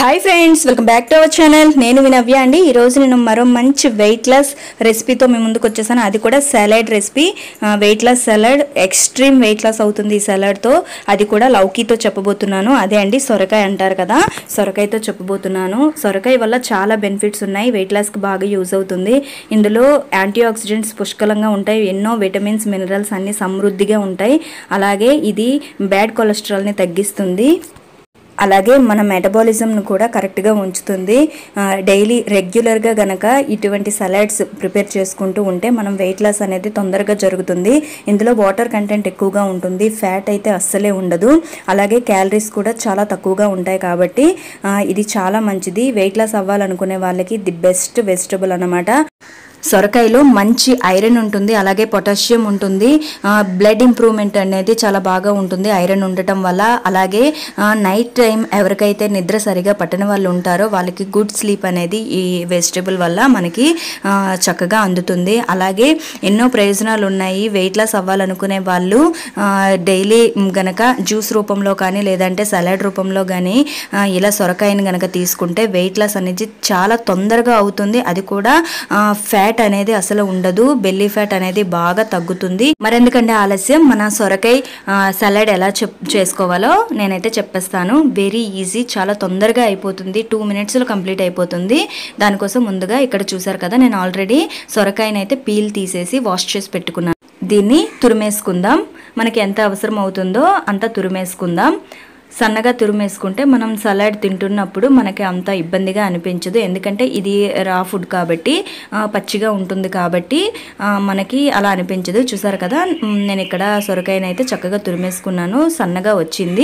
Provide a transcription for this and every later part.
hi friends welcome back to our channel నేను వినవ్య అండి ఈరోజు నేను మరో మంచి వెయిట్ లాస్ రెసిపీతో మీ ముందుకు వచ్చేసాను అది కూడా salad recipe weight loss salad extreme weight loss అవుతుంది ఈ సలాడ్తో అది కూడా లౌకీతో చెప్పబోతున్నాను అదే అండి సొరకాయ అంటారు కదా సొరకాయతో చెప్పబోతున్నాను సొరకాయ వల్ల చాలా బెనిఫిట్స్ ఉన్నాయి వెయిట్ లాస్కి బాగా యూజ్ అవుతుంది ఇందులో యాంటీ ఆక్సిడెంట్స్ పుష్కలంగా ఉంటాయి ఎన్నో విటమిన్స్ మినరల్స్ అన్ని సమృద్ధిగా ఉంటాయి అలాగే ఇది బ్యాడ్ కొలెస్ట్రాల్ని తగ్గిస్తుంది అలాగే మన మెటబాలిజంను కూడా కరెక్ట్గా ఉంచుతుంది ఆ, డైలీ రెగ్యులర్గా గనక ఇటువంటి సలాడ్స్ ప్రిపేర్ చేసుకుంటూ ఉంటే మనం వెయిట్ లాస్ అనేది తొందరగా జరుగుతుంది ఇందులో వాటర్ కంటెంట్ ఎక్కువగా ఉంటుంది ఫ్యాట్ అయితే అస్సలే ఉండదు అలాగే క్యాలరీస్ కూడా చాలా తక్కువగా ఉంటాయి కాబట్టి ఆ, ఇది చాలా మంచిది వెయిట్ లాస్ అవ్వాలనుకునే వాళ్ళకి ది బెస్ట్ వెజిటబుల్ అన్నమాట సొరకాయలో మంచి ఐరన్ ఉంటుంది అలాగే పొటాషియం ఉంటుంది ఆ, బ్లడ్ ఇంప్రూవ్మెంట్ అనేది చాలా బాగా ఉంటుంది ఐరన్ ఉండటం వల్ల అలాగే ఆ, నైట్ టైం ఎవరికైతే నిద్ర సరిగా పట్టని వాళ్ళు ఉంటారో వాళ్ళకి గుడ్ స్లీప్ అనేది ఈ వెజిటబుల్ వల్ల మనకి ఆ, చక్కగా అందుతుంది అలాగే ఎన్నో ప్రయోజనాలు ఉన్నాయి వెయిట్ లాస్ అవ్వాలనుకునే వాళ్ళు ఆ, డైలీ గనక జ్యూస్ రూపంలో కానీ లేదంటే సలాడ్ రూపంలో కానీ ఆ, ఇలా సొరకాయని గనక తీసుకుంటే వెయిట్ లాస్ అనేది చాలా తొందరగా అవుతుంది అది కూడా ఫ్యాట్ అనేది అసలు ఉండదు బెల్లీ ఫ్యాట్ అనేది బాగా తగ్గుతుంది మరెందుకంటే ఆలస్యం మన సొరకాయ సలాడ్ ఎలా చెప్ చేసుకోవాలో నేనైతే చెప్పేస్తాను వెరీ ఈజీ చాలా తొందరగా అయిపోతుంది టూ మినిట్స్లో కంప్లీట్ అయిపోతుంది దానికోసం ముందుగా ఇక్కడ చూసారు కదా నేను ఆల్రెడీ సొరకాయనైతే పీల్ తీసేసి వాష్ చేసి పెట్టుకున్నాను దీన్ని తురిమేసుకుందాం మనకి ఎంత అవసరం అవుతుందో అంత తురిమేసుకుందాం సన్నగా తురిమేసుకుంటే మనం సలాడ్ తింటున్నప్పుడు మనకి అంత ఇబ్బందిగా అనిపించదు ఎందుకంటే ఇది రా ఫుడ్ కాబట్టి ఆ, పచ్చిగా ఉంటుంది కాబట్టి ఆ, మనకి అలా అనిపించదు చూసారు కదా మ్, నేను ఇక్కడ సొరకాయనైతే చక్కగా తురిమేసుకున్నాను సన్నగా వచ్చింది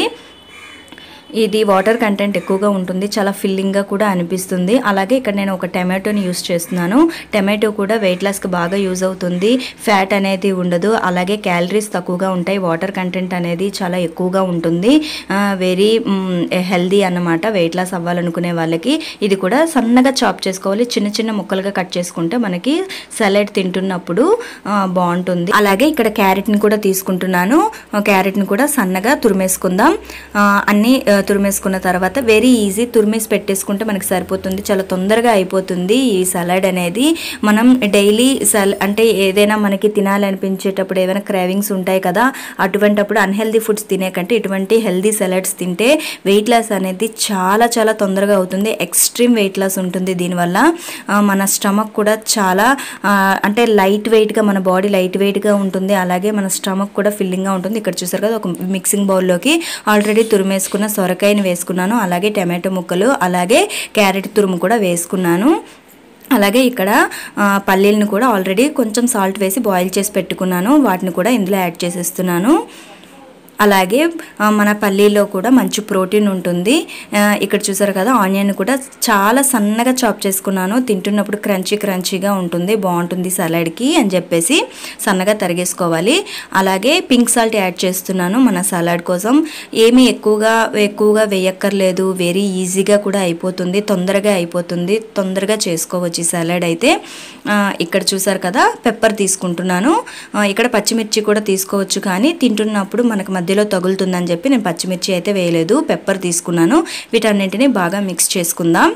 ఇది వాటర్ కంటెంట్ ఎక్కువగా ఉంటుంది చాలా ఫిల్లింగ్గా కూడా అనిపిస్తుంది అలాగే ఇక్కడ నేను ఒక టమాటోని యూస్ చేస్తున్నాను టమాటో కూడా వెయిట్ లాస్కి బాగా యూజ్ అవుతుంది ఫ్యాట్ అనేది ఉండదు అలాగే క్యాలరీస్ తక్కువగా ఉంటాయి వాటర్ కంటెంట్ అనేది చాలా ఎక్కువగా ఉంటుంది వెరీ హెల్దీ అన్నమాట వెయిట్ లాస్ అవ్వాలనుకునే వాళ్ళకి ఇది కూడా సన్నగా చాప్ చేసుకోవాలి చిన్న చిన్న ముక్కలుగా కట్ చేసుకుంటే మనకి సలాడ్ తింటున్నప్పుడు ఆ, బాగుంటుంది అలాగే ఇక్కడ క్యారెట్ని కూడా తీసుకుంటున్నాను ఆ, క్యారెట్ని కూడా సన్నగా తురిమేసుకుందాం ఆ, అన్ని ఆ, తురిమేసుకున్న తర్వాత వెరీ ఈజీ తురిమేసి పెట్టేసుకుంటే మనకి సరిపోతుంది చాలా తొందరగా అయిపోతుంది ఈ సలాడ్ అనేది మనం డైలీ సల్ అంటే ఏదైనా మనకి తినాలనిపించేటప్పుడు ఏమైనా క్రేవింగ్స్ ఉంటాయి కదా అటువంటప్పుడు అన్హెల్దీ ఫుడ్స్ తినే కంటే ఇటువంటి హెల్దీ సలాడ్స్ తింటే వెయిట్ లాస్ అనేది చాలా చాలా తొందరగా అవుతుంది ఎక్స్ట్రీమ్ వెయిట్ లాస్ ఉంటుంది దీనివల్ల ఆ, మన స్టమక్ కూడా చాలా ఆ, అంటే లైట్ వెయిట్గా మన బాడీ లైట్ వెయిట్గా ఉంటుంది అలాగే మన స్టమక్ కూడా ఫిల్లింగ్గా ఉంటుంది ఇక్కడ చూసారు కదా ఒక మిక్సింగ్ బౌల్లోకి ఆల్రెడీ తురిమేసుకున్న సొరకాయని వేసుకున్నాను అలాగే టమాటో ముక్కలు అలాగే క్యారెట్ తురుము కూడా వేసుకున్నాను అలాగే ఇక్కడ ఆ, పల్లీలను కూడా ఆల్రెడీ కొంచెం సాల్ట్ వేసి బాయిల్ చేసి పెట్టుకున్నాను వాటిని కూడా ఇందులో యాడ్ చేసేస్తున్నాను అలాగే ఆ, మన పల్లీలో కూడా మంచి ప్రోటీన్ ఉంటుంది ఆ, ఇక్కడ చూసారు కదా ఆనియన్ కూడా చాలా సన్నగా చాప్ చేసుకున్నాను తింటున్నప్పుడు క్రంచీ క్రంచీగా ఉంటుంది బాగుంటుంది సలాడ్కి అని చెప్పేసి సన్నగా తరిగేసుకోవాలి అలాగే పింక్ సాల్ట్ యాడ్ చేస్తున్నాను మన సలాడ్ కోసం ఏమీ ఎక్కువగా ఎక్కువగా వేయక్కర్లేదు వెరీ ఈజీగా కూడా అయిపోతుంది తొందరగా అయిపోతుంది తొందరగా చేసుకోవచ్చు ఈ సలాడ్ అయితే ఆ, ఇక్కడ చూసారు కదా పెప్పర్ తీసుకుంటున్నాను ఆ, ఇక్కడ పచ్చిమిర్చి కూడా తీసుకోవచ్చు కానీ తింటున్నప్పుడు మనకు మధ్యలో తగులుతుందని చెప్పి నేను పచ్చిమిర్చి అయితే వేయలేదు పెప్పర్ తీసుకున్నాను వీటన్నింటినీ బాగా మిక్స్ చేసుకుందాం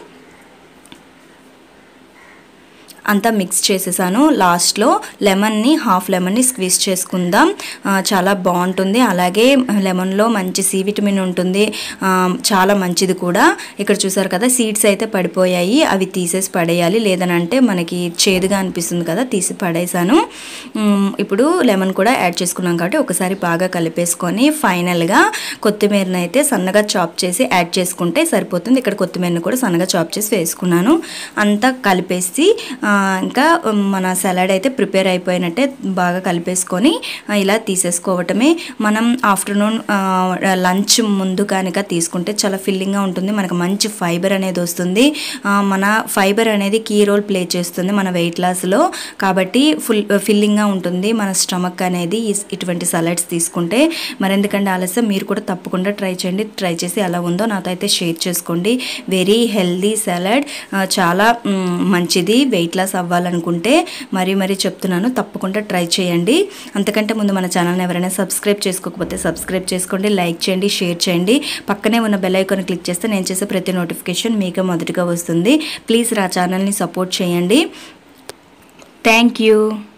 అంతా మిక్స్ చేసేసాను లాస్ట్లో లెమన్ని హాఫ్ లెమన్ని స్క్వీజ్ చేసుకుందాం ఆ, చాలా బాగుంటుంది అలాగే లెమన్లో మంచి సి విటమిన్ ఉంటుంది ఆ, చాలా మంచిది కూడా ఇక్కడ చూసారు కదా సీడ్స్ అయితే పడిపోయాయి అవి తీసేసి పడేయాలి లేదనంటే మనకి చేదుగా అనిపిస్తుంది కదా తీసి పడేసాను ఉమ్, ఇప్పుడు లెమన్ కూడా యాడ్ చేసుకున్నాం కాబట్టి ఒకసారి బాగా కలిపేసుకొని ఫైనల్గా కొత్తిమీరని అయితే సన్నగా చాప్ చేసి యాడ్ చేసుకుంటే సరిపోతుంది ఇక్కడ కొత్తిమీరని కూడా సన్నగా చాప్ చేసి వేసుకున్నాను అంతా కలిపేసి ఆ, ఇంకా మన సలాడ్ అయితే ప్రిపేర్ అయిపోయినట్టే బాగా కలిపేసుకొని ఆ, ఇలా తీసేసుకోవటమే మనం ఆఫ్టర్నూన్ లంచ్ ముందు కనుక తీసుకుంటే చాలా ఫిల్లింగ్గా ఉంటుంది మనకు మంచి ఫైబర్ అనేది వస్తుంది ఆ, మన ఫైబర్ అనేది కీ రోల్ ప్లే చేస్తుంది మన వెయిట్ లాస్లో కాబట్టి ఫుల్ ఫిల్లింగ్గా ఉంటుంది మన స్టమక్ అనేది ఈ- ఇటువంటి సలాడ్స్ తీసుకుంటే మరెందుకంటే ఆలస్యం మీరు కూడా తప్పకుండా ట్రై చేయండి ట్రై చేసి ఎలా ఉందో నాతో అయితే షేర్ చేసుకోండి వెరీ హెల్దీ సలాడ్ చాలా మ్, మంచిది వెయిట్ లాస్ అవ్వాలనుకుంటే మరీ మరీ చెప్తున్నాను తప్పకుండా ట్రై చేయండి అంతకంటే ముందు మన ఛానల్ని ఎవరైనా సబ్స్క్రైబ్ చేసుకోకపోతే సబ్స్క్రైబ్ చేసుకోండి లైక్ చేయండి షేర్ చేయండి పక్కనే ఉన్న బెల్ ఐకాన్ క్లిక్ చేస్తే నేను చేసే ప్రతి నోటిఫికేషన్ మీకే మొదటిగా వస్తుంది ప్లీజ్ నా ఛానల్ని సపోర్ట్ చేయండి థ్యాంక్ యూ